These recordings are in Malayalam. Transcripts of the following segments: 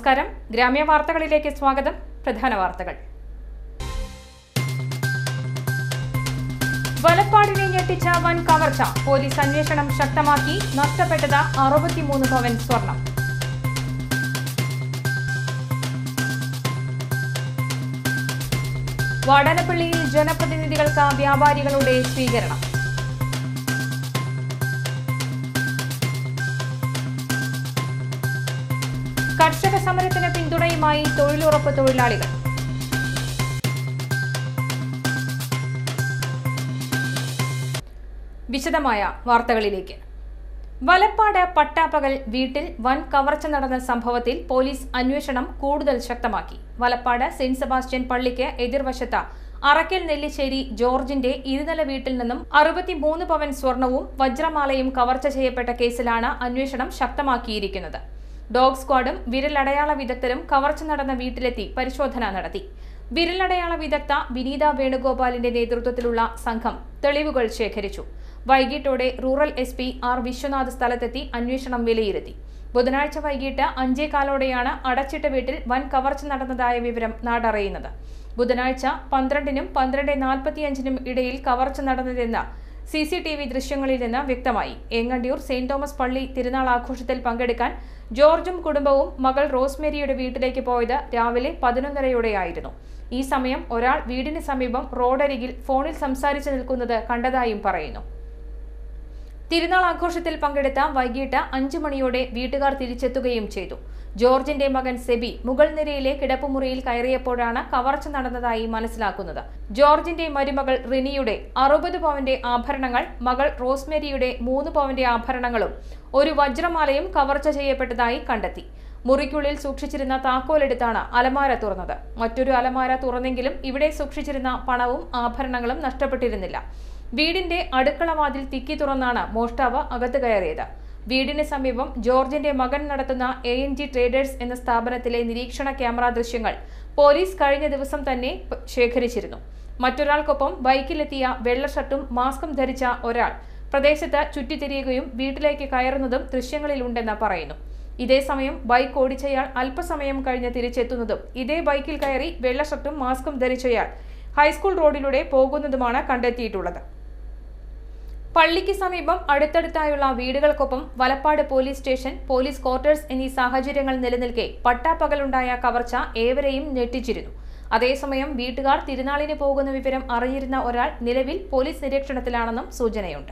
നമസ്കാരം ഗ്രാമ്യ വാർത്തകളിലേക്ക് സ്വാഗതം പ്രധാന വാർത്തകൾ വലപ്പാടിനെ ഞെട്ടിച്ച വൻ കവർച്ച പോലീസ് അന്വേഷണം ശക്തമാക്കി നഷ്ടപ്പെട്ടത് അറുപത്തിമൂന്ന് പവൻ സ്വർണം വാടാനപ്പള്ളിയിൽ ജനപ്രതിനിധികൾക്ക് വ്യാപാരികളുടെ സ്വീകരണം കർഷക സമരത്തിന് പിന്തുണയുമായി തൊഴിലുറപ്പ് തൊഴിലാളികൾ വിശദമായ വാർത്തകളിലേക്ക് വലപ്പാട് പട്ടാപ്പകൽ വീട്ടിൽ വൻ കവർച്ച നടന്ന സംഭവത്തിൽ പോലീസ് അന്വേഷണം കൂടുതൽ ശക്തമാക്കി വലപ്പാട് സെന്റ് സെബാസ്റ്റ്യൻ പള്ളിക്ക് എതിർവശത്ത് അറക്കൽ നെല്ലിശ്ശേരി ജോർജിന്റെ ഇരുനില വീട്ടിൽ നിന്നും അറുപത്തിമൂന്ന് പവൻ സ്വർണവും വജ്രമാലയും കവർച്ച ചെയ്യപ്പെട്ട കേസിലാണ് അന്വേഷണം ശക്തമാക്കിയിരിക്കുന്നത് ഡോഗ് സ്ക്വാഡും വിരലടയാള വിദഗ്ധരും കവർച്ച നടന്ന വീട്ടിലെത്തി പരിശോധന നടത്തി വിരലടയാള വിദഗ്ധ വിനീത വേണുഗോപാലിന്റെ നേതൃത്വത്തിലുള്ള സംഘം തെളിവുകൾ ശേഖരിച്ചു വൈകിട്ടോടെ rural S P R Vishwanath സ്ഥലത്തെത്തി അന്വേഷണം വിലയിരുത്തി ബുധനാഴ്ച വൈകിട്ട് അഞ്ചേകാലോടെയാണ് അടച്ചിട്ട വീട്ടിൽ വൻ കവർച്ച നടന്നതായ വിവരം നാടറിയുന്നത് ബുധനാഴ്ച പന്ത്രണ്ടിനും പന്ത്രണ്ട് നാൽപ്പത്തിയഞ്ചിനും ഇടയിൽ കവർച്ച നടന്നതെന്ന് സി സി ടി വി ദൃശ്യങ്ങളിൽ നിന്ന് വ്യക്തമായി ഏങ്ങണ്ടിയൂർ സെയിന്റ് തോമസ് പള്ളി തിരുനാൾ ആഘോഷത്തിൽ പങ്കെടുക്കാൻ ജോർജും കുടുംബവും മകൾ റോസ്മേരിയുടെ വീട്ടിലേക്ക് പോയത് രാവിലെ പതിനൊന്നരയോടെയായിരുന്നു ഈ സമയം ഒരാൾ വീടിന് സമീപം റോഡരികിൽ ഫോണിൽ സംസാരിച്ചു നിൽക്കുന്നത് കണ്ടതായും പറയുന്നു തിരുനാൾ ആഘോഷത്തിൽ പങ്കെടുത്ത വൈകിട്ട് അഞ്ചു മണിയോടെ വീട്ടുകാർ തിരിച്ചെത്തുകയും ചെയ്തു ജോർജിന്റെ മകൻ സെബി മുകൾ നിരയിലെ കിടപ്പുമുറിയിൽ കയറിയപ്പോഴാണ് കവർച്ച നടന്നതായി മനസ്സിലാക്കുന്നത് ജോർജിന്റെ മരുമകൾ റിനിയുടെ അറുപത് പവന്റെ ആഭരണങ്ങൾ മകൾ റോസ്മേരിയുടെ മൂന്ന് പവന്റെ ആഭരണങ്ങളും ഒരു വജ്രമാലയും കവർച്ച ചെയ്യപ്പെട്ടതായി കണ്ടെത്തി മുറിക്കുള്ളിൽ സൂക്ഷിച്ചിരുന്ന താക്കോലെടുത്താണ് അലമാര തുറന്നത് മറ്റൊരു അലമാര തുറന്നെങ്കിലും ഇവിടെ സൂക്ഷിച്ചിരുന്ന പണവും ആഭരണങ്ങളും നഷ്ടപ്പെട്ടിരുന്നില്ല വീടിന്റെ അടുക്കള വാതിൽ തിക്കി തുറന്നാണ് മോഷ്ടാവ് അകത്ത് കയറിയത് വീടിന് സമീപം ജോർജിന്റെ മകൻ നടത്തുന്ന എ എൻ ജി ട്രേഡേഴ്സ് എന്ന സ്ഥാപനത്തിലെ നിരീക്ഷണ ക്യാമറ ദൃശ്യങ്ങൾ പോലീസ് കഴിഞ്ഞ ദിവസം തന്നെ പ- ശേഖരിച്ചിരുന്നു മറ്റൊരാൾക്കൊപ്പം ബൈക്കിലെത്തിയ വെള്ള ഷർട്ടും മാസ്കും ധരിച്ച ഒരാൾ പ്രദേശത്ത് ചുറ്റിത്തിരിയുകയും വീട്ടിലേക്ക് കയറുന്നതും ദൃശ്യങ്ങളിലുണ്ടെന്ന് പറയുന്നു ഇതേസമയം ബൈക്ക് ഓടിച്ചയാൾ അല്പസമയം കഴിഞ്ഞ് തിരിച്ചെത്തുന്നതും ഇതേ ബൈക്കിൽ കയറി വെള്ള ഷർട്ടും മാസ്കും ധരിച്ചയാൾ ഹൈസ്കൂൾ റോഡിലൂടെ പോകുന്നതുമാണ് കണ്ടെത്തിയിട്ടുള്ളത് പള്ളിക്ക് സമീപം അടുത്തടുത്തായുള്ള വീടുകൾക്കൊപ്പം Valappad police station police quarters എന്നീ സാഹചര്യങ്ങൾ നിലനിൽക്കെ പട്ടാപ്പകലുണ്ടായ കവർച്ച ഏവരെയും ഞെട്ടിച്ചിരുന്നു അതേസമയം വീട്ടുകാർ തിരുനാളിന് പോകുന്ന വിവരം അറിഞ്ഞിരുന്ന ഒരാൾ നിലവിൽ പോലീസ് നിരീക്ഷണത്തിലാണെന്നും സൂചനയുണ്ട്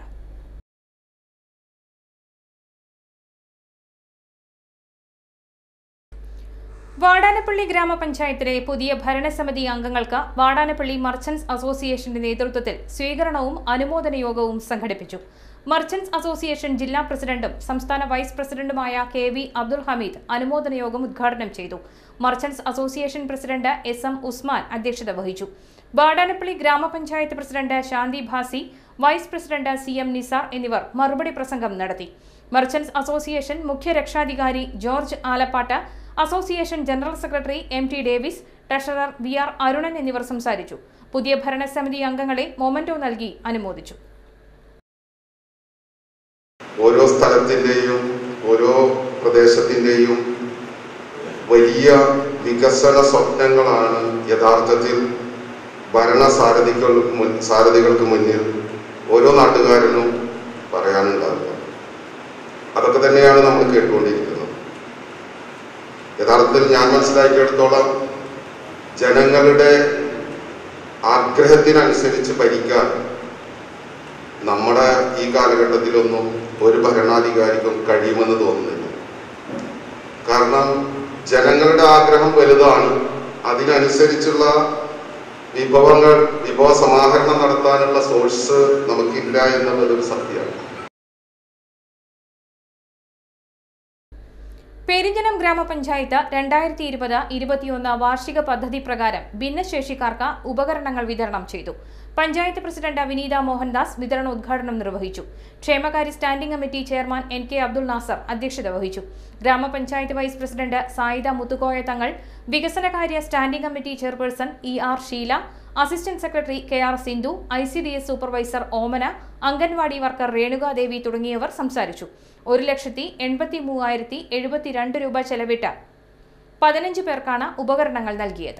വാടാനപ്പള്ളി ഗ്രാമപഞ്ചായത്തിലെ പുതിയ ഭരണസമിതി അംഗങ്ങൾക്ക് വാടാനപ്പള്ളി മർച്ചന്റ്സ് അസോസിയേഷന്റെ നേതൃത്വത്തിൽ സ്വീകരണവും അനുമോദന യോഗവും സംഘടിപ്പിച്ചു മർച്ചന്റ്സ് അസോസിയേഷൻ ജില്ലാ പ്രസിഡന്റും സംസ്ഥാന വൈസ് പ്രസിഡന്റുമായ കെ വി അബ്ദുൽ ഹമീദ് അനുമോദന യോഗം ഉദ്ഘാടനം ചെയ്തു merchants association president S M Usman അധ്യക്ഷത വഹിച്ചു വാടാനപ്പള്ളി ഗ്രാമപഞ്ചായത്ത് president Shanti Bhasi vice president C M Nisar എന്നിവർ മറുപടി പ്രസംഗം നടത്തി മർച്ചന്റ്സ് അസോസിയേഷൻ മുഖ്യ രക്ഷാധികാരി George Alappatt association general secretary M T Davis treasurer V R Arunan എന്നിവർ സംസാരിച്ചു പുതിയ ഭരണസമിതി അംഗങ്ങളെ മൊമന്റോ നൽകി അനുമോദിച്ചു ഓരോ സ്ഥലത്തിൻ്റെയും ഓരോ പ്രദേശത്തിൻ്റെയും വലിയ വികസന സ്വപ്നങ്ങളാണ് യഥാർത്ഥത്തിൽ ഭരണസാരഥികൾ മുൻ സാരഥികൾക്ക് മുന്നിൽ ഓരോ നാട്ടുകാരനും പറയാനുണ്ടാവുക അതൊക്കെ തന്നെയാണ് നമ്മൾ കേട്ടുകൊണ്ടിരിക്കുന്നത് യഥാർത്ഥത്തിൽ ഞാൻ മനസ്സിലാക്കിയെടുത്തോളം ജനങ്ങളുടെ ആഗ്രഹത്തിനനുസരിച്ച് ഭരിക്കാൻ നമ്മുടെ ഈ കാലഘട്ടത്തിലൊന്നും ഒരു ഭരണാധികാരിക്കും കഴിയുമെന്ന് തോന്നുന്നില്ല കാരണം ജനങ്ങളുടെ ആഗ്രഹം വലുതാണ് അതിനനുസരിച്ചുള്ള വിഭവങ്ങൾ വിഭവ സമാഹരണം നടത്താനുള്ള സോഴ്സ് നമുക്കില്ല എന്നുള്ളതൊരു സത്യമാണ് പെരിഞ്ഞനം ഗ്രാമപഞ്ചായത്ത് രണ്ടായിരത്തി ഇരുപത് ഇരുപത്തിയൊന്ന് വാർഷിക പദ്ധതി പ്രകാരം ഭിന്നശേഷിക്കാർക്ക് ഉപകരണങ്ങൾ വിതരണം ചെയ്തു പഞ്ചായത്ത് പ്രസിഡന്റ് വിനീത മോഹൻദാസ് വിതരണ ഉദ്ഘാടനം നിർവഹിച്ചു ക്ഷേമകാര്യ standing committee chairman N K Abdul Nasser അധ്യക്ഷത വഹിച്ചു ഗ്രാമപഞ്ചായത്ത് വൈസ് പ്രസിഡന്റ് സായിദ മുത്തുക്കോയ തങ്ങൾ വികസനകാര്യ standing committee chairperson E R Sheela assistant secretary K R Sindhu I C D S supervisor Omana anganwadi worker Renukadevi തുടങ്ങിയവർ സംസാരിച്ചു ഒരു ലക്ഷത്തി എൺപത്തി മൂവായിരത്തി എഴുപത്തിരണ്ട് രൂപ ചെലവിട്ട് പതിനഞ്ച് പേർക്കാണ് ഉപകരണങ്ങൾ നൽകിയത്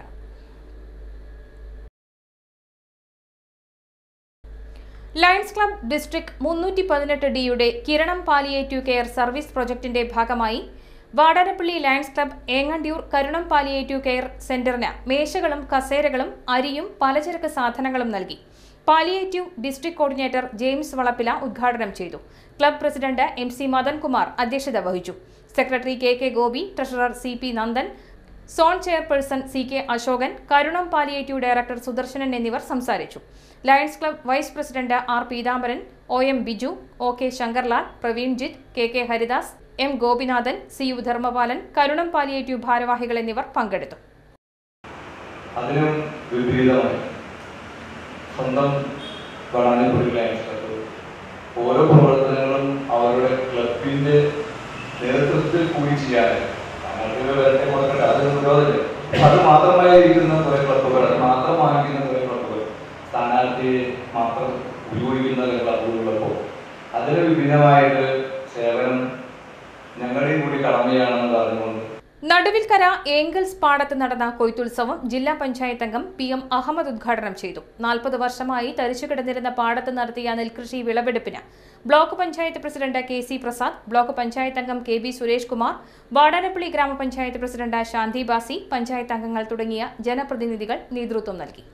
ലയൺസ് ക്ലബ് ഡിസ്ട്രിക്ട് മുന്നൂറ്റി പതിനെട്ട് ഡിയുടെ കിരണം പാലിയേറ്റീവ് കെയർ സർവീസ് പ്രൊജക്ടിന്റെ ഭാഗമായി Vadanappally Lions club Engandiyur Karunam palliative care സെന്ററിന് മേശകളും കസേരകളും അരിയും പലചരക്ക് സാധനങ്ങളും നൽകി palliative district coordinator James Valappila ഉദ്ഘാടനം ചെയ്തു club president M C Madankumar അധ്യക്ഷത വഹിച്ചു secretary K K Gopi treasurer C P Nandan zone chairperson C K Ashokan Karunam palliative director Sudarshanan എന്നിവർ സംസാരിച്ചു Lions club vice president R Peethambaran O M Biju O K Shankarlal Praveenjith K K Haridas M Gopinathan C U Dharmapalan Karunam palliative ഭാരവാഹികൾ എന്നിവർ പങ്കെടുത്തു അതിനും വിപരീതമായി സ്വന്തം ഗണാനിപ്പുരി ലയൺസ് ക്ലബ്ബ് ഓരോ പ്രവർത്തനങ്ങളും അവരുടെ ക്ലബിന്റെ നേതൃത്വത്തിൽ കൂടി ചെയ്യാൻ ഞങ്ങൾക്ക് വേറെ കൊടുക്കണ്ട അത് വിരോധമില്ല അത് മാത്രമായിരിക്കുന്ന കുറെ ക്ലബ്ബുകൾ അത് മാത്രം വാങ്ങിക്കുന്ന കുറെ ക്ലബ്ബുകൾ സ്ഥാനാർത്ഥിയെ മാത്രം ഉപയോഗിക്കുന്ന ക്ലബ്ബുകളപ്പോൾ അതിന് വിഭിന്നമായിട്ട് സേവനം ഞങ്ങളുടെയും കൂടി കടമയാണെന്ന് പറഞ്ഞുകൊണ്ട് നടുവിൽക്കര ഏംഗൽസ് പാടത്ത് നടന്ന കൊയ്ത്തുത്സവം ജില്ലാ പഞ്ചായത്ത് അംഗം പി എം അഹമ്മദ് ഉദ്ഘാടനം ചെയ്തു നാൽപ്പത് വർഷമായി തരിച്ചുകിടന്നിരുന്ന പാടത്ത് നടത്തിയ നെൽകൃഷി വിളവെടുപ്പിന് block panchayat president K C Prasad block panchayat അംഗം കെ ബി സുരേഷ് കുമാർ വാടാനപ്പള്ളി ഗ്രാമപഞ്ചായത്ത് പ്രസിഡന്റ് ശാന്തി ബാസി പഞ്ചായത്ത് അംഗങ്ങൾ തുടങ്ങിയ ജനപ്രതിനിധികൾ നേതൃത്വം നൽകി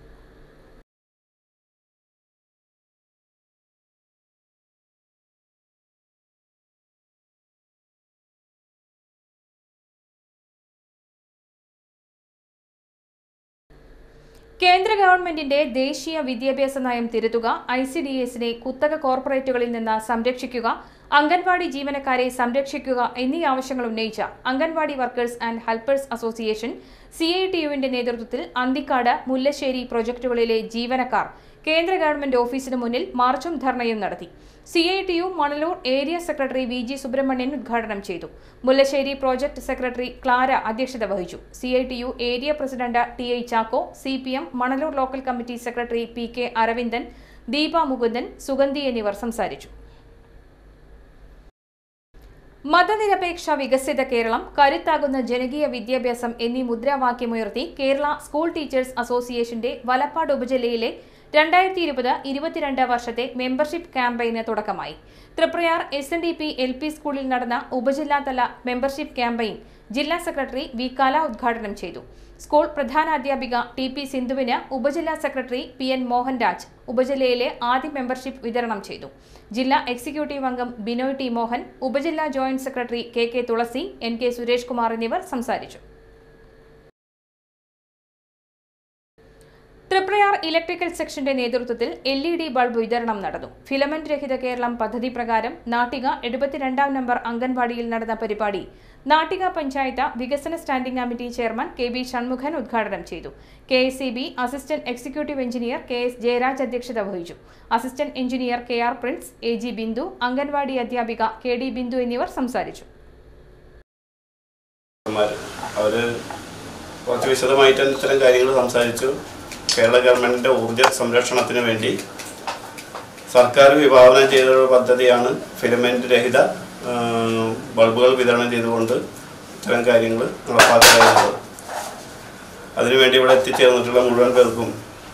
കേന്ദ്ര ഗവൺമെന്റിന്റെ ദേശീയ വിദ്യാഭ്യാസ നയം തിരുത്തുക ഐ സി ഡി എസിനെ കുത്തക കോർപ്പറേറ്റുകളിൽ നിന്ന് സംരക്ഷിക്കുക അംഗൻവാടി ജീവനക്കാരെ സംരക്ഷിക്കുക എന്നീ ആവശ്യങ്ങൾ ഉന്നയിച്ച anganwadi workers and helpers association C I T യുവിന്റെ നേതൃത്വത്തിൽ അന്തിക്കാട് മുല്ലശ്ശേരി പ്രൊജക്ടുകളിലെ ജീവനക്കാർ കേന്ദ്ര ഗവൺമെന്റ് ഓഫീസിന് മുന്നിൽ മാർച്ചും ധർണയും നടത്തി C I T U Manalur area secretary V G Subramanian ഉദ്ഘാടനം ചെയ്തു മുല്ലശ്ശേരി പ്രോജക്ട് സെക്രട്ടറി ക്ലാര അധ്യക്ഷത വഹിച്ചു C I T U area president T I Chacko C P M Manalur local committee secretary P K Aravindan Deepa Mukundan Sugandhi എന്നിവർ സംസാരിച്ചു മതനിരപേക്ഷ വികസിത കേരളം കരുത്താകുന്ന ജനകീയ വിദ്യാഭ്യാസം എന്നീ മുദ്രാവാക്യമുയർത്തി കേരള സ്കൂൾ ടീച്ചേഴ്സ് അസോസിയേഷന്റെ വലപ്പാട് ഉപജില്ലയിലെ രണ്ടായിരത്തി ഇരുപത് ഇരുപത്തിരണ്ട് വർഷത്തെ മെമ്പർഷിപ്പ് ക്യാമ്പയിന് തുടക്കമായി Triprayar S N D P L P സ്കൂളിൽ നടന്ന ഉപജില്ലാതല മെമ്പർഷിപ്പ് ക്യാമ്പയിൻ ജില്ലാ സെക്രട്ടറി വി കല ഉദ്ഘാടനം ചെയ്തു സ്കൂൾ പ്രധാനാധ്യാപിക ടി പി സിന്ധുവിന് ഉപജില്ലാ സെക്രട്ടറി പി എൻ മോഹൻരാജ് ഉപജില്ലയിലെ ആദ്യ മെമ്പർഷിപ്പ് വിതരണം ചെയ്തു ജില്ലാ എക്സിക്യൂട്ടീവ് അംഗം ബിനോയ് ടി മോഹൻ ഉപജില്ലാ joint secretary K K Thulasi N K Suresh Kumar എന്നിവർ സംസാരിച്ചു തൃപ്രയാർ ഇലക്ട്രിക്കൽ സെക്ഷന്റെ നേതൃത്വത്തിൽ എൽ ഇ ഡി ബൾബ് വിതരണം നടന്നു ഫിലമെന്റ് രഹിത കേരളം പദ്ധതി പ്രകാരം നാട്ടിക എഴുപത്തിരണ്ടാം നമ്പർ അംഗൻവാടിയിൽ നടന്ന പരിപാടി നാട്ടിക പഞ്ചായത്ത് വികസന standing committee chairman K B Shanmukhan ഉദ്ഘാടനം ചെയ്തു K S C B assistant executive engineer K S Jayaraj അധ്യക്ഷത വഹിച്ചു assistant engineer K R Prince A G Bindu anganwadi അധ്യാപിക കെ ഡി ബിന്ദു എന്നിവർ സംസാരിച്ചു അവര് കുറച്ച് വിശദമായിട്ട് ഇത്തരം കാര്യങ്ങൾ സംസാരിച്ചു കേരള ഗവൺമെന്റിന്റെ ഊർജ സംരക്ഷണത്തിന് വേണ്ടി സർക്കാർ വിഭാവനം ചെയ്ത ഒരു പദ്ധതിയാണ് ഫിലമെന്റ് രഹിത ആ, ബൾബുകൾ വിതരണം ചെയ്തുകൊണ്ട് ഇത്തരം കാര്യങ്ങൾ നടപ്പാക്കുന്നത് അതിനുവേണ്ടി ഇവിടെ എത്തിച്ചേർന്നിട്ടുള്ള മുഴുവൻ പേർക്കും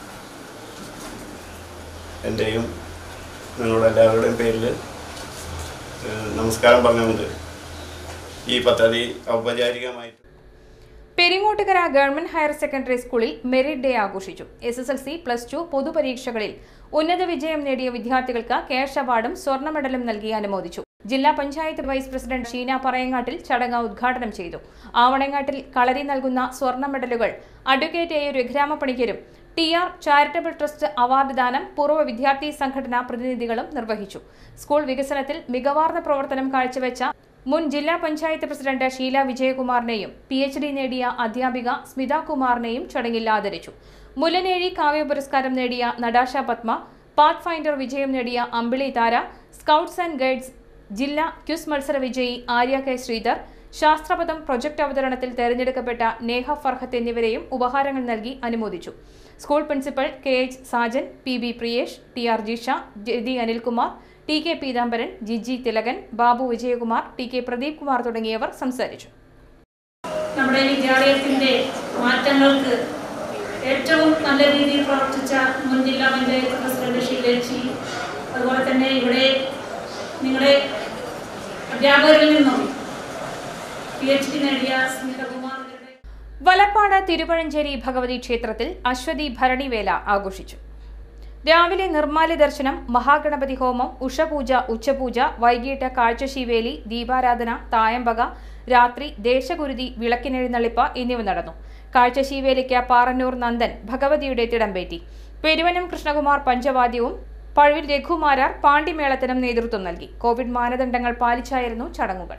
എൻ്റെയും നിങ്ങളുടെ എല്ലാവരുടെയും പേരിൽ ഏഹ്, നമസ്കാരം പറഞ്ഞുകൊണ്ട് ഈ പദ്ധതി ഔപചാരികമായിട്ട് പെരിങ്ങോട്ടുകര ഗവൺമെന്റ് ഹയർ സെക്കൻഡറി സ്കൂളിൽ മെറിറ്റ് ഡേ ആഘോഷിച്ചു S S L C plus two പൊതുപരീക്ഷകളിൽ ഉന്നത വിജയം നേടിയ വിദ്യാർത്ഥികൾക്ക് ക്യാഷ് അവാർഡും സ്വർണ്ണ മെഡലും നൽകി അനുമോദിച്ചു ജില്ലാ പഞ്ചായത്ത് വൈസ് പ്രസിഡന്റ് ഷീന പറയങ്ങാട്ടിൽ ചടങ്ങ് ഉദ്ഘാടനം ചെയ്തു ആവണങ്ങാട്ടിൽ കളരി നൽകുന്ന സ്വർണ്ണ മെഡലുകൾ അഡ്വക്കേറ്റ് എ രഘുരാമപ്പണിക്കരും T R charitable trust award ദാനം പൂർവ്വ വിദ്യാർത്ഥി സംഘടനാ പ്രതിനിധികളും നിർവഹിച്ചു സ്കൂൾ വികസനത്തിൽ മികവാർന്ന പ്രവർത്തനം കാഴ്ചവെച്ച മുൻ ജില്ലാ പഞ്ചായത്ത് പ്രസിഡന്റ് ഷീല വിജയകുമാറിനെയും പി എച്ച് ഡി നേടിയ അധ്യാപിക സ്മിത കുമാറിനെയും ചടങ്ങിൽ ആദരിച്ചു മുല്ലനേഴി കാവ്യ പുരസ്കാരം നേടിയ നടാഷ പത്മ പാത്ത് ഫൈൻഡർ വിജയം നേടിയ Ambili Thara scouts and guides ജില്ലാ ക്യുസ് മത്സര വിജയി ആര്യ കെ ശ്രീധർ ശാസ്ത്രപഥം പ്രൊജക്ട് അവതരണത്തിൽ തെരഞ്ഞെടുക്കപ്പെട്ട നേഹ ഫർഹത്ത് എന്നിവരെയും ഉപഹാരങ്ങൾ നൽകി അനുമോദിച്ചു school principal K H Sajan P B Priyesh T R Jisha G Anilkumar T K Peethambaran Giji Thilakan Babu Vijayakumar T K Pradeep Kumar തുടങ്ങിയവർ സംസാരിച്ചു നമ്മുടെ വിദ്യാലയത്തിൻ്റെ മാറ്റങ്ങൾക്ക് ഏറ്റവും നല്ല രീതിയിൽ പ്രവർത്തിച്ച മുൻ ജില്ലാ പഞ്ചായത്ത് പ്രസിഡന്റ് ഷീലേച്ചി അതുപോലെ തന്നെ ഇവിടെ നിങ്ങളുടെ അധ്യാപകരിൽ നിന്നും പി എച്ച് ഡി നേടിയ സ്മിതകുമാർ ഇവരുടെ വലപ്പാട് തിരുപഴഞ്ചേരി ഭഗവതി ക്ഷേത്രത്തിൽ അശ്വതി ഭരണിവേല ആഘോഷിച്ചു രാവിലെ നിർമ്മാല്യ ദർശനം മഹാഗണപതി ഹോമം ഉഷപൂജ ഉച്ചപൂജ വൈകിട്ട് കാഴ്ചശീവേലി ദീപാരാധന തായമ്പക രാത്രി ദേശഗുരുതി വിളക്കിനെഴുന്നള്ളിപ്പ് എന്നിവ നടന്നു കാഴ്ചശീവേലിക്ക് പാറന്നൂർ നന്ദൻ ഭഗവതിയുടെ തിടമ്പേറ്റി പെരുവനം കൃഷ്ണകുമാർ പഞ്ചവാദ്യവും പഴുവിൽ രഘുമാരാർ പാണ്ടിമേളത്തിനും നേതൃത്വം നൽകി കോവിഡ് മാനദണ്ഡങ്ങൾ പാലിച്ചായിരുന്നു ചടങ്ങുകൾ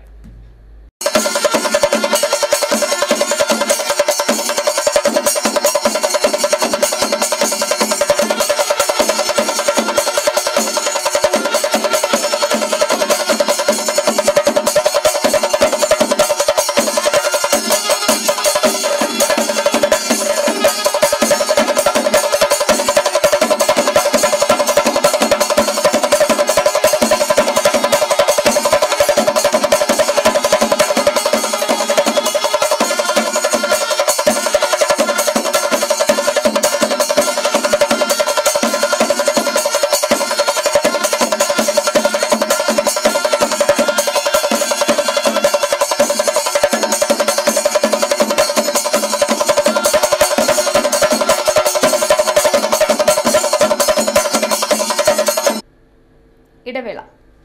ഇടവേള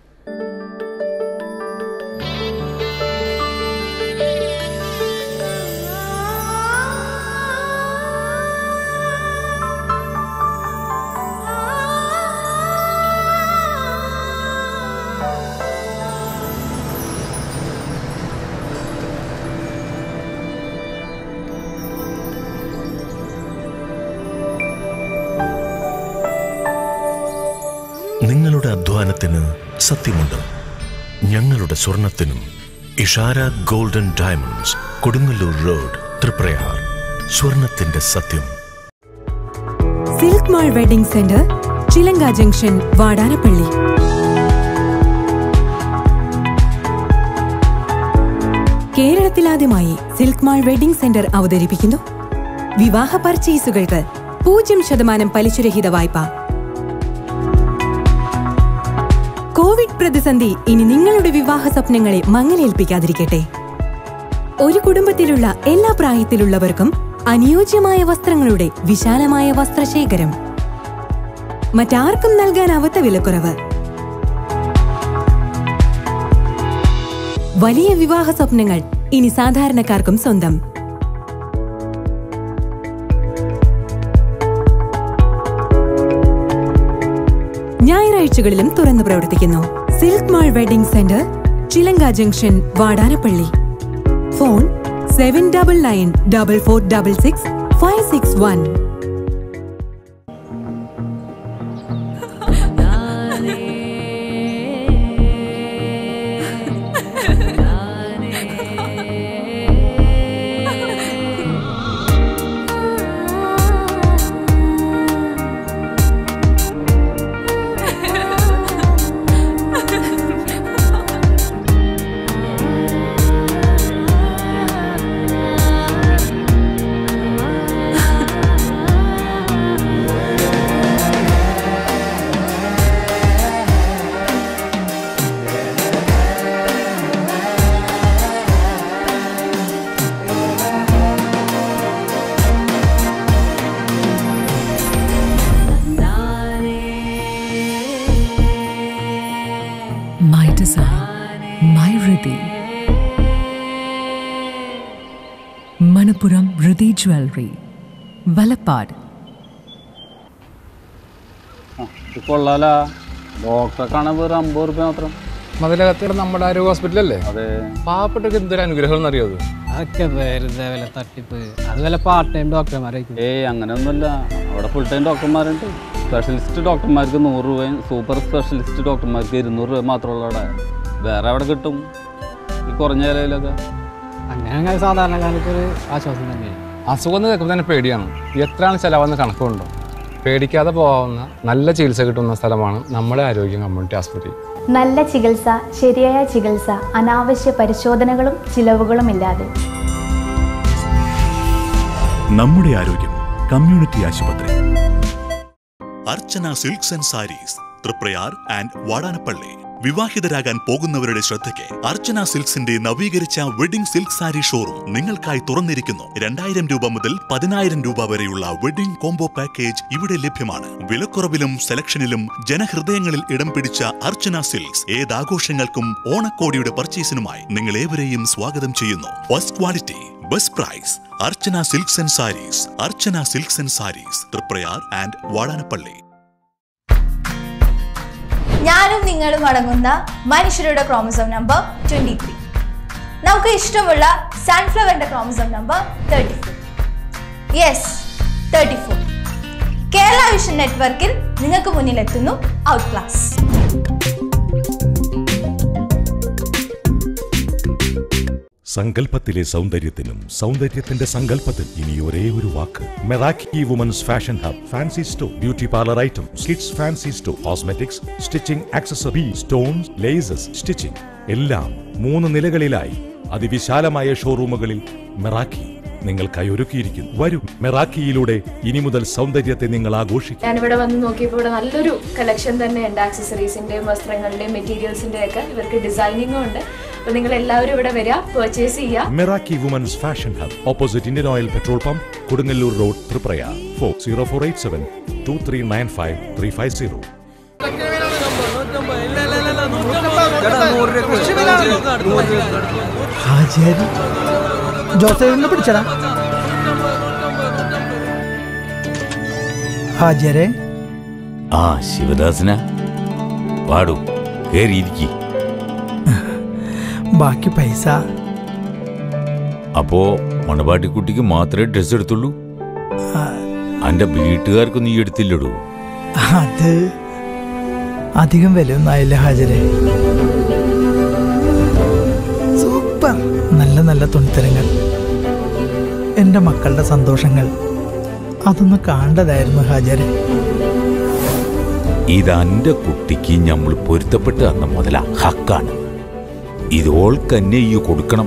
നിങ്ങളുടെ അധ്വാനത്തിന് സത്യമുണ്ട് ഞങ്ങളുടെ സ്വർണത്തിനും Ishara golden diamonds Kodungallur road Triprayar സ്വർണത്തിന്റെ സത്യം silk mall wedding centre Chilanka junction Vadanappally കേരളത്തിലാദ്യമായി സിൽക്ക് മാൾ വെഡിംഗ് സെന്റർ അവതരിപ്പിക്കുന്നു വിവാഹ പർച്ചേസുകൾക്ക് പൂജ്യം ശതമാനം പലിശരഹിത വായ്പ കോവിഡ് പ്രതിസന്ധി ഇനി നിങ്ങളുടെ വിവാഹ സ്വപ്നങ്ങളെ മങ്ങലേൽപ്പിക്കാതിരിക്കട്ടെ ഒരു കുടുംബത്തിലുള്ള എല്ലാ പ്രായത്തിലുള്ളവർക്കും അനുയോജ്യമായ വസ്ത്രങ്ങളുടെ വിശാലമായ വസ്ത്രശേഖരം മറ്റാർക്കും നൽകാനാവാത്ത വിലക്കുറവ് വലിയ വിവാഹ സ്വപ്നങ്ങൾ ഇനി സാധാരണക്കാർക്കും സ്വന്തം ഞായറാഴ്ചകളിലും തുറന്നു പ്രവർത്തിക്കുന്നു silk mall wedding centre Chilanka junction Vadanappally phone seven double nine double four double six five six one My design, my Riddhi. Manapuram Riddhi Jewelry, Valapad. കൊള്ളാല ഡോക്ടറെ കാണാൻ വെറും അമ്പത് റുപ്യ മാത്രം മതിലകത്തുള്ള നമ്മുടെ ആരോഗ്യ ഹോസ്പിറ്റലല്ലേ അതെ പാവപ്പെട്ടൊക്കെ എന്തൊരു അനുഗ്രഹം എന്നറിയോ അത് അതൊക്കെ വെറുതെ വല്ല തട്ടിപ്പ് അത് വല്ല പാർട്ട് ടൈം ഡോക്ടർമാരായിരിക്കും ഏയ് അങ്ങനെയൊന്നുമല്ല അവിടെ ഫുൾ ടൈം ഡോക്ടർമാരുണ്ട് സ്പെഷ്യലിസ്റ്റ് ഡോക്ടർമാർക്ക് നൂറ് രൂപയും സൂപ്പർ സ്പെഷ്യലിസ്റ്റ് ഡോക്ടർമാർക്ക് ഇരുന്നൂറ് രൂപ മാത്രമുള്ള അവിടെ വേറെ അവിടെ കിട്ടും ഈ കുറഞ്ഞ വിലയിലൊക്കെ അങ്ങനെ അങ്ങനെ സാധാരണക്കാർക്ക് ഒരു ആശ്വാസം തന്നെയാണ് അസുഖം എന്ന് കേൾക്കുമ്പോൾ തന്നെ പേടിയാണ് എത്രയാണ് ചിലവെന്ന് കണക്കുണ്ടോ പേടിക്കാതെ പോകാവുന്ന നല്ല ചികിത്സ കിട്ടുന്ന സ്ഥലമാണ് നമ്മുടെ ആരോഗ്യം കമ്മ്യൂണിറ്റി ആശുപത്രി നല്ല ചികിത്സ ശരിയായ ചികിത്സ അനാവശ്യ പരിശോധനകളും ചിലവുകളും ഇല്ലാതെ നമ്മുടെ ആരോഗ്യം കമ്മ്യൂണിറ്റി ആശുപത്രി Archana silks and saris Triprayar and Vadanappally വിവാഹിതരാകാൻ പോകുന്നവരുടെ ശ്രദ്ധയ്ക്ക് അർച്ചന സിൽക്സിന്റെ നവീകരിച്ച വെഡിംഗ് സിൽക്ക് സാരി ഷോറൂം നിങ്ങൾക്കായി തുറന്നിരിക്കുന്നു രണ്ടായിരം രൂപ മുതൽ പതിനായിരം രൂപ വരെയുള്ള വെഡിംഗ് കോംബോ പാക്കേജ് ഇവിടെ ലഭ്യമാണ് വിലക്കുറവിലും സെലക്ഷനിലും ജനഹൃദയങ്ങളിൽ ഇടം പിടിച്ച അർച്ചന സിൽക്സ് ഏതാഘോഷങ്ങൾക്കും ഓണക്കോടിയുടെ പർച്ചേസിനുമായി നിങ്ങൾ ഏവരെയും സ്വാഗതം ചെയ്യുന്നു first quality best price Archana silks and saris Archana silks and saris Triprayar and Vadanappally ഞാനും നിങ്ങളും അടങ്ങുന്ന മനുഷ്യരുടെ ക്രോമസോം നമ്പർ ട്വന്റി ത്രീ നമുക്ക് ഇഷ്ടമുള്ള സൺഫ്ലവറിന്റെ chromosome number thirty four yes thirty four Kerala vision നെറ്റ്വർക്കിൽ നിങ്ങൾക്ക് മുന്നിലെത്തുന്നു ഔട്ട് ക്ലാസ് സങ്കല്പത്തിലെ സൗന്ദര്യത്തിനും സൗന്ദര്യത്തിന്റെ സങ്കല്പത്തിൽ ഇനി ഒരേ ഒരു വാക്ക് Meraki women's fashion hub fancy store beauty parlour items kids fancy store cosmetics stitching accessory stones laces stitching എല്ലാം മൂന്ന് നിലകളിലായി അതിവിശാലമായ ഷോറൂമുകളിൽ മെറാക്കി നിങ്ങൾക്കായി ഒരുക്കിയിരിക്കുന്നു വരൂ മെറാക്കിയിലൂടെ ഇനി മുതൽ സൗന്ദര്യത്തെ നിങ്ങൾ ആഘോഷിക്കും ഞാനിവിടെ വന്ന് നോക്കിയപ്പോൾ ഇവിടെ നല്ലൊരു കളക്ഷൻ തന്നെയുണ്ട് ആക്സസറീസിന്റെയും വസ്ത്രങ്ങളുടെയും മെറ്റീരിയൽസിന്റെയും ഒക്കെ ഇവർക്ക് ഡിസൈനിങ്ങും ഉണ്ട് അപ്പൊ നിങ്ങൾ എല്ലാവരും ഇവിടെ വരിക പർച്ചേസ് ചെയ്യുക Meraki women's fashion hub opposite Indian Oil petrol pump Kodungallur road Triprayar four zero four eight seven two three nine five three five zero ഹാജിയാരി ജോസഫിനെ പിടിച്ചടാ ഹാജിയരെ ആ ശിവദാസന പാടൂ കേറിയിരിക്കി ബാക്കി പൈസ അപ്പോ മണവാട്ടിക്കുട്ടിക്ക് മാത്രമേ ഡ്രസ് എടുത്തുള്ളൂ ആ, അന്റെ വീട്ടുകാർക്ക് നീ എടുത്തില്ലടൂ അത് അധികം വിലയൊന്നും ആയില്ല ഹാജരെ സൂപ്പർ നല്ല നല്ല തുണിത്തരങ്ങൾ എൻ്റെ മക്കളുടെ സന്തോഷങ്ങൾ അതൊന്ന് കാണേണ്ടതായിരുന്നു ഹാജരെ ഇത് അന്റെ കുട്ടിക്ക് നമ്മൾ പൊരുത്തപ്പെട്ട് തന്ന മുതല ഹക്കാണ് ഇതോൾക്കന്നെ ഈ കൊടുക്കണം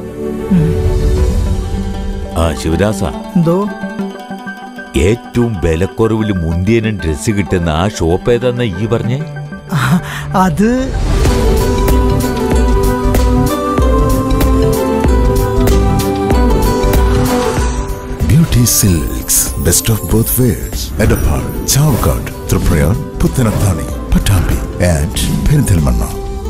ആ ശിവദാസ എന്തോ ഏറ്റവും വിലക്കുറവിൽ മുന്തിയനും ഡ്രസ്സ് കിട്ടുന്ന ആ ഷോപ്പ് ഏതാന്ന ഈ പറഞ്ഞേ ആ, അത് Beauty Silks, best of both worlds. Edapar, Chavgad, Tripurayar, Puttanathani, Patambi, and Perinthalmanna.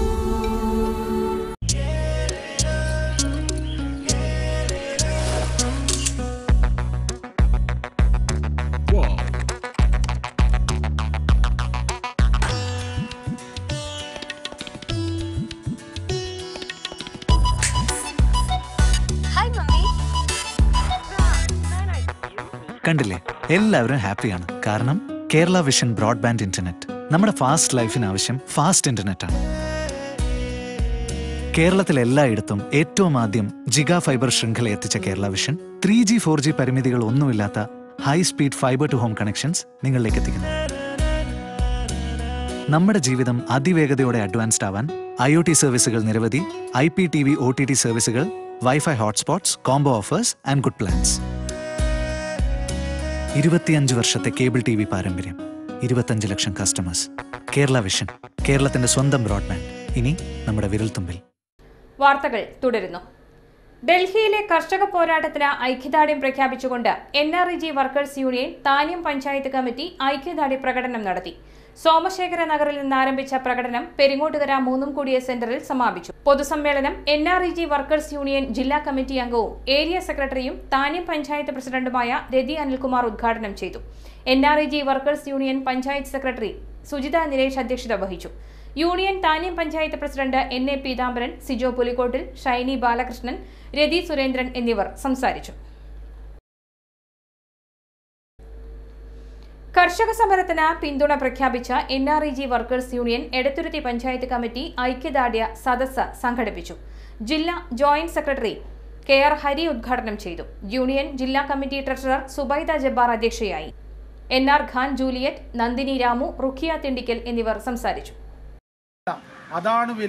കണ്ടില്ലേ എല്ലാവരും ഹാപ്പിയാണ് കാരണം കേരള വിഷൻ ബ്രോഡ്ബാൻഡ് ഇന്റർനെറ്റ് നമ്മുടെ ഫാസ്റ്റ് ലൈഫിന് ആവശ്യം ഫാസ്റ്റ് ഇന്റർനെറ്റ് ആണ് കേരളത്തിൽ എല്ലായിടത്തും ഏറ്റവും ആദ്യം ജിഗാ ഫൈബർ ശൃംഖല എത്തിച്ച Kerala vision three G four G പരിമിതികൾ ഒന്നുമില്ലാത്ത high speed fibre to home connections നിങ്ങളിലേക്ക് എത്തിക്കുന്നു നമ്മുടെ ജീവിതം അതിവേഗതയോടെ അഡ്വാൻസ്ഡ് ആവാൻ ഐ ഒ ടി സർവീസുകൾ നിരവധി I P T V O T T സർവീസുകൾ wifi hotspots combo offers and good plans ഇരുപത്തിയഞ്ച് വർഷത്തെ കേബിൾ ടി വി പാരമ്പര്യം ഇരുപത്തഞ്ച് ലക്ഷം കസ്റ്റമേഴ്സ് കേരള വിഷൻ കേരളത്തിന്റെ സ്വന്തം ബ്രോഡ്ബാൻഡ് ഇനി നമ്മുടെ വിരൽത്തുമ്പിൽ വാർത്തകൾ തുടരുന്നു ഡൽഹിയിലെ കർഷക പോരാട്ടത്തിന് ഐക്യദാർഢ്യം പ്രഖ്യാപിച്ചുകൊണ്ട് N R E G workers union Thanyam panchayat committee ഐക്യദാർഢ്യ പ്രകടനം നടത്തി സോമശേഖര നഗറിൽ നിന്ന് ആരംഭിച്ച പ്രകടനം പെരിങ്ങോട്ടുകര മൂന്നും കൂടിയ സെന്ററിൽ സമാപിച്ചു പൊതുസമ്മേളനം N R E G workers union ജില്ലാ കമ്മിറ്റി അംഗവും ഏരിയ സെക്രട്ടറിയും താന്യം പഞ്ചായത്ത് പ്രസിഡന്റുമായ രതി അനിൽകുമാർ ഉദ്ഘാടനം ചെയ്തു N R E G workers union panchayat secretary Sujitha Niresh അധ്യക്ഷത വഹിച്ചു union Thanyam panchayat president N A Peethambaran Sijo Pulikkottil Shiny Balakrishnan Rathi Surendran എന്നിവർ സംസാരിച്ചു കർഷക സമരത്തിന് പിന്തുണ പ്രഖ്യാപിച്ച N R E G workers union Edathuruthy panchayat committee ഐക്യദാർഢ്യ സദസ്സ് സംഘടിപ്പിച്ചു ജില്ലാ joint secretary K R Hari ഉദ്ഘാടനം ചെയ്തു യൂണിയൻ ജില്ലാ കമ്മിറ്റി ട്രഷറർ സുബൈദ ജബ്ബാർ അധ്യക്ഷയായി N R Khan Juliet Nandini Ramu Rukhiya Thindikkal എന്നിവർ സംസാരിച്ചു അതാണ് വില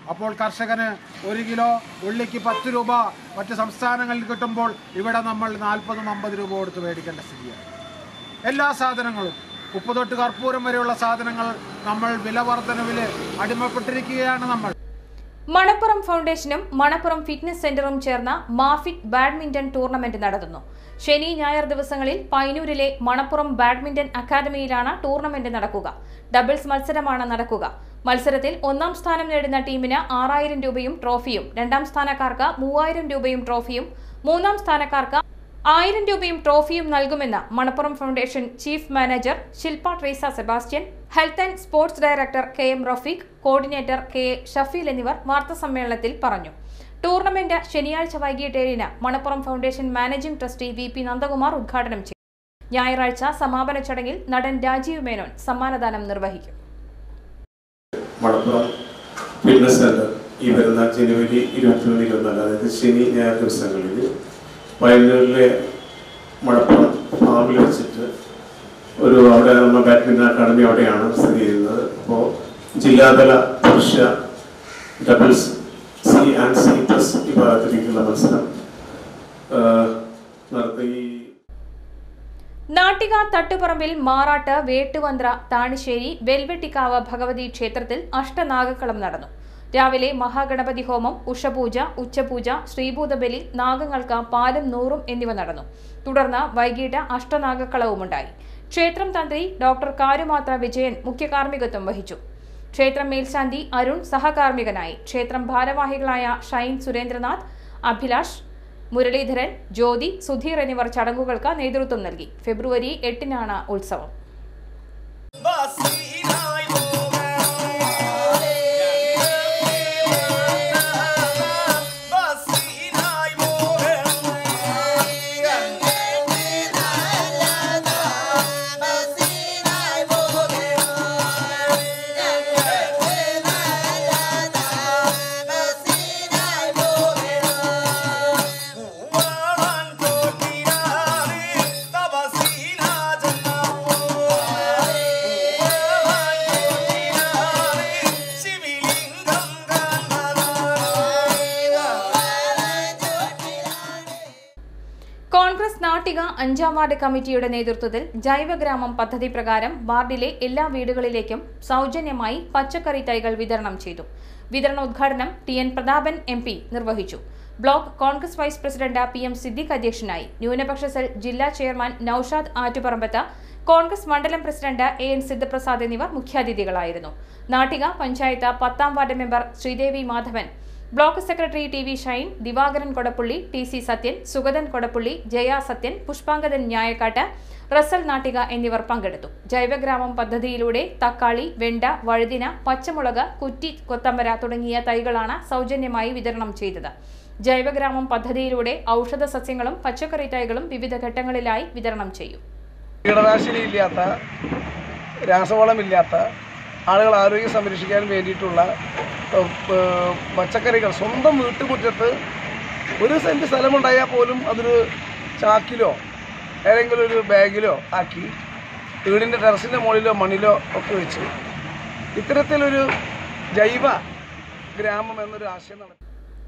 അപ്പോൾ കർഷകന് ഒരു കിലോ ഉള്ളിക്ക് പത്ത് രൂപ മറ്റ് സംസ്ഥാനങ്ങളിൽ കിട്ടുമ്പോൾ ഇവിടെ നമ്മൾ നാൽപ്പതും അമ്പത് രൂപ കൊടുത്ത് മേടിക്കേണ്ട സ്ഥിതിയാണ് എല്ലാ സാധനങ്ങളും ഉപ്പ് തൊട്ട് കർപ്പൂരം വരെയുള്ള സാധനങ്ങൾ നമ്മൾ വില വർധനവിൽ അടിമപ്പെട്ടിരിക്കുകയാണ് നമ്മൾ മണപ്പുറം ഫൗണ്ടേഷനും മണപ്പുറം ഫിറ്റ്നസ് സെന്ററും ചേർന്ന മാഫിറ്റ് ബാഡ്മിന്റൺ ടൂർണമെന്റ് നടത്തുന്നു ശനി ഞായർ ദിവസങ്ങളിൽ പൈനൂരിലെ മണപ്പുറം ബാഡ്മിന്റൺ അക്കാദമിയിലാണ് ടൂർണമെന്റ് നടക്കുക ഡബിൾസ് മത്സരമാണ് നടക്കുക മത്സരത്തിൽ ഒന്നാം സ്ഥാനം നേടുന്ന ടീമിന് ആറായിരം രൂപയും ട്രോഫിയും രണ്ടാം സ്ഥാനക്കാർക്ക് മൂവായിരം രൂപയും ട്രോഫിയും മൂന്നാം സ്ഥാനക്കാർക്ക് ആയിരം രൂപയും ട്രോഫിയും നൽകുമെന്ന് Manappuram foundation chief manager Shilpa Treesa Sebastian health and sports director K M Rafeeq coordinator K A Shafeel എന്നിവർ വാർത്താസമ്മേളനത്തിൽ പറഞ്ഞു ടൂർണമെന്റ് ശനിയാഴ്ച വൈകിട്ട് ഏഴിന് Manappuram foundation managing trustee V P Nandakumar ഉദ്ഘാടനം ചെയ്തു ഞായറാഴ്ച സമാപന ചടങ്ങിൽ നടൻ രാജീവ് മേനോൻ സമ്മാനദാനം നിർവഹിക്കും മണപ്പുറം ഫിറ്റ്നസ് സെന്റർ ഈ വരുന്ന ജനുവരി ഇരുപത്തിമൂന്ന് ഇരുപത്തിനാല് അതായത് ശനി ഞായർ ദിവസങ്ങളിൽ വയനാട്ടിലെ മണപ്പുറം ഫാമിൽ വെച്ചിട്ട് ഒരു അവിടെ നമ്മൾ ബാഡ്മിൻ്റൺ അക്കാദമി അവിടെയാണ് സ്ഥിതി ചെയ്യുന്നത് അപ്പോൾ ജില്ലാതല പുരുഷ doubles C and C plus വിഭാഗത്തിലേക്കുള്ള മത്സരം ആ, നടത്തി നാട്ടിക തട്ടുപറമ്പിൽ മാറാട്ട് വേട്ടുവന്ത്ര താണിശ്ശേരി വെൽവെട്ടിക്കാവ് ഭഗവതി ക്ഷേത്രത്തിൽ അഷ്ടനാഗക്കളം നടന്നു രാവിലെ മഹാഗണപതി ഹോമം ഉഷപൂജ ഉച്ചപൂജ ശ്രീഭൂതബലി നാഗങ്ങൾക്ക് പാലും നൂറും എന്നിവ നടന്നു തുടർന്ന് വൈകിട്ട് അഷ്ടനാഗക്കളവുമുണ്ടായി ക്ഷേത്രം തന്ത്രി ഡോക്ടർ കാരുമാത്ര വിജയൻ മുഖ്യ കാർമ്മികത്വം വഹിച്ചു ക്ഷേത്രം മേൽശാന്തി അരുൺ സഹകാർമ്മികനായി ക്ഷേത്രം ഭാരവാഹികളായ ഷൈൻ സുരേന്ദ്രനാഥ് അഭിലാഷ് മുരളീധരൻ ജ്യോതി സുധീർ എന്നിവർ ചടങ്ങുകൾക്ക് നേതൃത്വം നൽകി ഫെബ്രുവരി എട്ടിനാണ് ഉത്സവം കോൺഗ്രസ് നാട്ടിക അഞ്ചാം വാർഡ് കമ്മിറ്റിയുടെ നേതൃത്വത്തിൽ ജൈവഗ്രാമം പദ്ധതി പ്രകാരം വാർഡിലെ എല്ലാ വീടുകളിലേക്കും സൗജന്യമായി പച്ചക്കറി തൈകൾ വിതരണം ചെയ്തു വിതരണോദ്ഘാടനം T N Prathapan M P നിർവഹിച്ചു block Congress vice president P M Siddique അധ്യക്ഷനായി ന്യൂനപക്ഷ സെൽ ജില്ലാ ചെയർമാൻ നൌഷാദ് ആറ്റുപറമ്പത്ത് കോൺഗ്രസ് മണ്ഡലം പ്രസിഡന്റ് എ എൻ സിദ്ധപ്രസാദ് എന്നിവർ മുഖ്യാതിഥികളായിരുന്നു നാട്ടിക പഞ്ചായത്ത് പത്താം ward member Sreedevi Madhavan block secretary T V Shine Divakaran Kodappulli T C Sathyan Sugathan Kodappulli Jaya Sathyan Pushpangadan Nyayakkatt Rasal Nattika എന്നിവർ പങ്കെടുത്തു ജൈവഗ്രാമം പദ്ധതിയിലൂടെ തക്കാളി വെണ്ട വഴുതിന പച്ചമുളക് കുറ്റി കൊത്തമ്പര തുടങ്ങിയ തൈകളാണ് സൗജന്യമായി വിതരണം ചെയ്തത് ജൈവഗ്രാമം പദ്ധതിയിലൂടെ ഔഷധ സസ്യങ്ങളും പച്ചക്കറി തൈകളും വിവിധ ഘട്ടങ്ങളിലായി വിതരണം ചെയ്യും കീടനാശിനി ഇല്ലാത്ത രാസവളമില്ലാത്ത ആളുകൾ ആരോഗ്യം സംരക്ഷിക്കാൻ വേണ്ടിയിട്ടുള്ള ഏഹ്, ഏഹ്, പച്ചക്കറികൾ സ്വന്തം വീട്ടുമുറ്റത്ത് ഒരു സെൻറ്റ് സ്ഥലമുണ്ടായാൽ പോലും അതൊരു ചാക്കിലോ ഏതെങ്കിലും ഒരു ബാഗിലോ ആക്കി വീടിൻ്റെ ടെറസിൻ്റെ മുകളിലോ മണ്ണിലോ ഒക്കെ വെച്ച് ഇത്തരത്തിലൊരു ജൈവ ഗ്രാമം എന്നൊരു ആശയം നടത്തി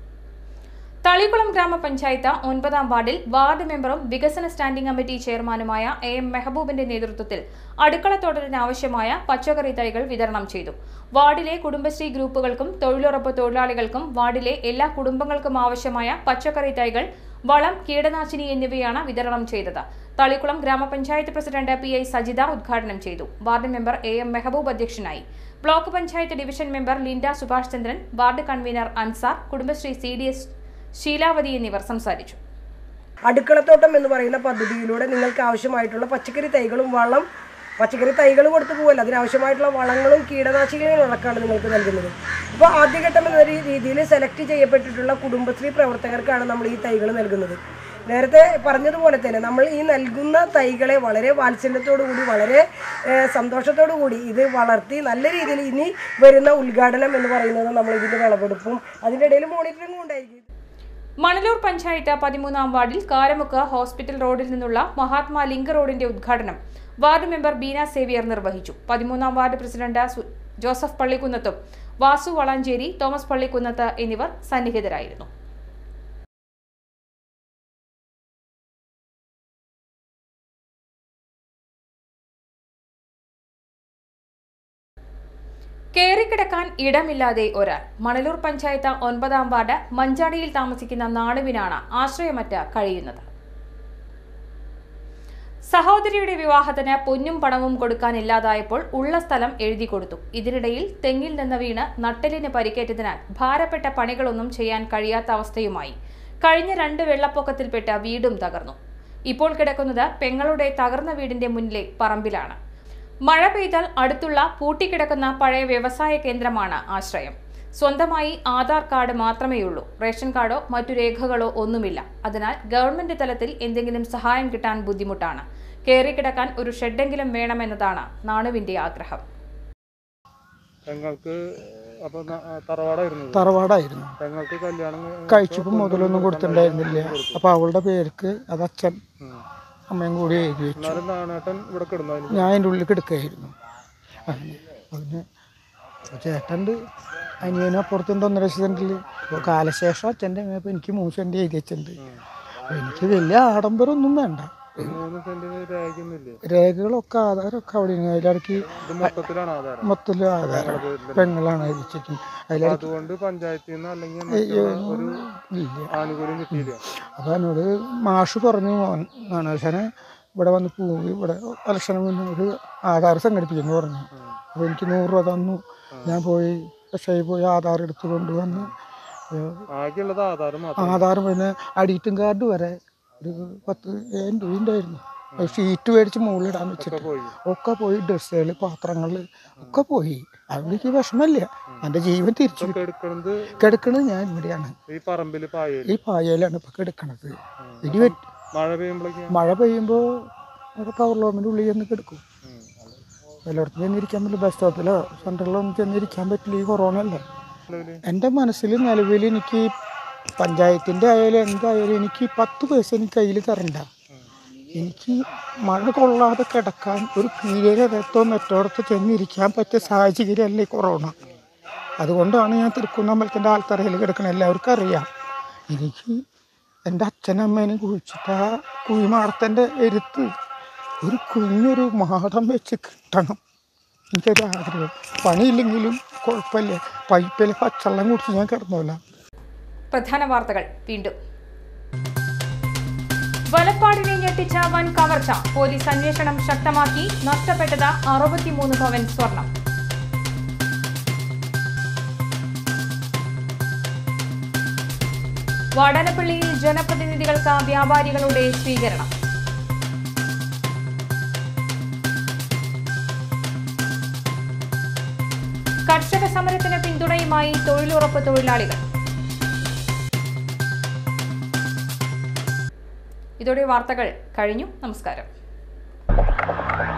തളികുളം ഗ്രാമപഞ്ചായത്ത് ഒൻപതാം വാർഡിൽ വാർഡ് മെമ്പറും വികസന സ്റ്റാൻഡിംഗ് കമ്മിറ്റി ചെയർമാനുമായ എ എം മെഹബൂബിന്റെ നേതൃത്വത്തിൽ അടുക്കളത്തോട്ടത്തിന് ആവശ്യമായ പച്ചക്കറി തൈകൾ വിതരണം ചെയ്തു വാർഡിലെ കുടുംബശ്രീ ഗ്രൂപ്പുകൾക്കും തൊഴിലുറപ്പ് തൊഴിലാളികൾക്കും വാർഡിലെ എല്ലാ കുടുംബങ്ങൾക്കും ആവശ്യമായ പച്ചക്കറി തൈകൾ വളം കീടനാശിനി എന്നിവയാണ് വിതരണം ചെയ്തത് തളിക്കുളം ഗ്രാമപഞ്ചായത്ത് പ്രസിഡന്റ് പി ഐ സജിത ഉദ്ഘാടനം ചെയ്തു ward member A M Mehboob അധ്യക്ഷനായി block panchayat division member Linda Subhash Chandran ward convener Ansar Kudumbashree C D S Sheelavathi എന്നിവർ സംസാരിച്ചു അടുക്കളത്തോട്ടം എന്ന് പറയുന്ന പദ്ധതിയിലൂടെ നിങ്ങൾക്ക് ആവശ്യമായിട്ടുള്ള പച്ചക്കറി തൈകളും വളം പച്ചക്കറി തൈകൾ കൊടുത്തു പോകല്ല അതിനാവശ്യമായിട്ടുള്ള വളങ്ങളും കീടനാശിനികളും അടക്കമാണ് നിങ്ങൾക്ക് നൽകുന്നത് ഇപ്പോൾ ആദ്യഘട്ടം എന്ന രീ- രീതിയിൽ സെലക്ട് ചെയ്യപ്പെട്ടിട്ടുള്ള കുടുംബശ്രീ പ്രവർത്തകർക്കാണ് നമ്മൾ ഈ തൈകൾ നൽകുന്നത് നേരത്തെ പറഞ്ഞതുപോലെ തന്നെ നമ്മൾ ഈ നൽകുന്ന തൈകളെ വളരെ വാത്സല്യത്തോടു കൂടി വളരെ ഏഹ്, സന്തോഷത്തോടു കൂടി ഇത് വളർത്തി നല്ല രീതിയിൽ ഇനി വരുന്ന ഉദ്ഘാടനം എന്ന് പറയുന്നത് നമ്മൾ ഇതിൻ്റെ വിളവെടുപ്പും അതിൻ്റെ ഇടയിൽ മോണിറ്ററിംഗും ഉണ്ടായിരിക്കും മണലൂർ പഞ്ചായത്ത് പതിമൂന്നാം വാർഡിൽ കാരമുക്ക് ഹോസ്പിറ്റൽ റോഡിൽ നിന്നുള്ള മഹാത്മാ ലിങ്ക് റോഡിന്റെ ഉദ്ഘാടനം വാർഡ് മെമ്പർ ബീന സേവിയർ നിർവഹിച്ചു പതിമൂന്നാം വാർഡ് പ്രസിഡന്റ് സു- ജോസഫ് പള്ളിക്കുന്നത്തും വാസു വളാഞ്ചേരി തോമസ് പള്ളിക്കുന്നത്ത് എന്നിവർ സന്നിഹിതരായിരുന്നു കേറിക്കിടക്കാൻ ഇടമില്ലാതെ ഒരാൾ മണലൂർ പഞ്ചായത്ത് ഒൻപതാം വാർഡ് മഞ്ചാടിയിൽ താമസിക്കുന്ന നാടുവിനാണ് ആശ്രയമറ്റ കഴിയുന്നത് സഹോദരിയുടെ വിവാഹത്തിന് പൊന്നും പണവും കൊടുക്കാനില്ലാതായപ്പോൾ ഉള്ള സ്ഥലം എഴുതി കൊടുത്തു ഇതിനിടയിൽ തെങ്ങിൽ നിന്ന് വീണ് നട്ടെല്ലിന് പരിക്കേറ്റതിനാൽ ഭാരപ്പെട്ട പണികളൊന്നും ചെയ്യാൻ കഴിയാത്ത അവസ്ഥയുമായി കഴിഞ്ഞ രണ്ട് വെള്ളപ്പൊക്കത്തിൽപ്പെട്ട വീടും തകർന്നു ഇപ്പോൾ കിടക്കുന്നത് പെങ്ങളുടെ തകർന്ന വീടിന്റെ മുന്നിലെ പറമ്പിലാണ് മഴ പെയ്താൽ അടുത്തുള്ള പൂട്ടിക്കിടക്കുന്ന പഴയ വ്യവസായ കേന്ദ്രമാണ് ആശ്രയം സ്വന്തമായി ആധാർ കാർഡ് മാത്രമേയുള്ളൂ റേഷൻ കാർഡോ മറ്റു രേഖകളോ ഒന്നുമില്ല അതിനാൽ ഗവൺമെന്റ് തലത്തിൽ എന്തെങ്കിലും സഹായം കിട്ടാൻ ബുദ്ധിമുട്ടാണ് കയറിക്കിടക്കാൻ ഒരു ഷെഡെങ്കിലും വേണമെന്നതാണ് നാണുവിന്റെ ആഗ്രഹം പെങ്ങൾക്ക് അപ്പൊ ന- ആ, തറവാടായിരുന്നു തറവാടായിരുന്നു പെങ്ങൾക്ക് കല്യാണം കഴിച്ചപ്പോൾ മുതലൊന്നും കൊടുത്തിട്ടുണ്ടായിരുന്നില്ല അപ്പോൾ അവളുടെ പേർക്ക് അത് അച്ഛൻ അമ്മയും കൂടി എഴുതി വെച്ചു എന്നാലും നാണേട്ടൻ ഇവിടെ കിടന്നു അതിന് ഞാൻ അതിൻ്റെ ഉള്ളിൽ കിടക്കുകയായിരുന്നു അങ്ങനെ അതിന് ചേട്ടൻ്റെ അനിയനും അപ്പുറത്തുണ്ട് ഒന്നര സെൻറ്റിൽ അപ്പോൾ കാലശേഷം അച്ഛൻ്റെ മേപ്പ് എനിക്ക് മൂന്ന് സെൻറ്റ് എഴുതി വെച്ചിട്ടുണ്ട് അപ്പോൾ എനിക്ക് വലിയ ആഡംബരമൊന്നും വേണ്ട മൂന്ന് സെന്റിന് രേഖയൊന്നുമില്ലേ രേഖകളൊക്കെ ആധാരമൊക്കെ അവിടെ അതിലിടയ്ക്ക് ഇത് മൊത്തത്തിലാണ് ആധാരം മൊത്തത്തിൽ ആധാരം പെങ്ങളാണ് എഴുതിച്ചിട്ടുണ്ട് അതിലിടയ്ക്ക് അതുകൊണ്ട് പഞ്ചായത്തിൽ നിന്ന് അല്ലെങ്കിൽ അയ്യോ, മറ്റുള്ള ഒരു ഇല്ല ആനുകൂല്യം കിട്ടിയില്ല അപ്പോൾ എന്നോട് മാഷ് പറഞ്ഞു മോൻ നാണാശനെ ഇവിടെ വന്ന് പോയി ഇവിടെ ഇലക്ഷന് മുന്നേ ഒരു ആധാർ സംഘടിപ്പിക്കുന്നു പറഞ്ഞു അപ്പോൾ എനിക്ക് നൂറ് രൂപ തന്നു ഞാൻ പോയി പക്ഷേ പോയി ആധാർ എടുത്ത് കൊണ്ടുവന്ന് ഏഹ്, ആകെയുള്ളത് ആധാരം മാത്രം ആധാർ പിന്നെ അഡിറ്റും കാർഡ് വരെ ഒരു പത്ത് ഏഴ് രൂപ ഉണ്ടായിരുന്നു ഷീറ്റ് മേടിച്ച് മുകളിലിടാൻ വെച്ചിട്ട് ഒക്കെ പോയി ഡ്രസ്സുകൾ പാത്രങ്ങൾ ഒക്കെ പോയി അതുകൊണ്ട് എനിക്ക് വിഷമമില്ല എൻ്റെ ജീവൻ തിരിച്ചു കിട്ടി. എടുക്കണത് കിടക്കണത് ഞാൻ ഇവിടെയാണ് ഈ പറമ്പിൽ പായല് ഈ പായയിലാണ് ഇപ്പൊ കിടക്കണത് ഇടി വെട്ടി മഴ പെയ്യുമ്പോഴേക്കും മഴ പെയ്യുമ്പോൾ ഒരു പവർ ലോമിൻ്റെ ഉള്ളിൽ ചെന്ന് കിടക്കും എല്ലായിടത്തും ചെന്നിരിക്കാൻ പറ്റില്ല ബസ് സ്റ്റോപ്പിലോ സെൻറ്ററിലോ ഒന്നും ചെന്നിരിക്കാൻ പറ്റില്ല ഈ കൊറോണ അല്ലേ എൻ്റെ മനസ്സിൽ നിലവിൽ എനിക്ക് പഞ്ചായത്തിൻ്റെ ആയാലും എന്തായാലും എനിക്ക് പത്ത് പൈസ എനിക്ക് കയ്യിൽ തരണ്ട എനിക്ക് മഴ കൊള്ളാതെ കിടക്കാൻ ഒരു പീരകത്തോ മറ്റോടത്തോ ചെന്നിരിക്കാൻ പറ്റിയ സാഹചര്യമല്ല ഈ കൊറോണ അതുകൊണ്ടാണ് ഞാൻ തൃക്കുന്നമ്പലത്തിൻ്റെ ആൾത്തറയിൽ കിടക്കുന്നത് എല്ലാവർക്കും അറിയാം എനിക്ക് എൻ്റെ അച്ഛനമ്മേനെ കുഴിച്ചിട്ട് ആ കുഴിമാടത്തിൻ്റെ എരുത്ത് ഒരു കുഞ്ഞൊരു മാടം വെച്ച് കിട്ടണം എനിക്കൊരു ആഗ്രഹം പണിയില്ലെങ്കിലും കുഴപ്പമില്ല പൈപ്പിൽ പച്ചവെള്ളം കുടിച്ച് ഞാൻ കിടന്നോളാം പ്രധാന വാർത്തകൾ വീണ്ടും വലപ്പാടിനെ ഞെട്ടിച്ച വൻ കവർച്ച പോലീസ് അന്വേഷണം ശക്തമാക്കി നഷ്ടപ്പെട്ടത് അറുപത്തിമൂന്ന് പവൻ സ്വർണം വാടാനപ്പള്ളിയിൽ ജനപ്രതിനിധികൾക്ക് വ്യാപാരികളുടെ സ്വീകരണം കർഷക സമരത്തിന് പിന്തുണയുമായി തൊഴിലുറപ്പ് തൊഴിലാളികൾ ഇതോടെ വാർത്തകൾ കഴിഞ്ഞു നമസ്കാരം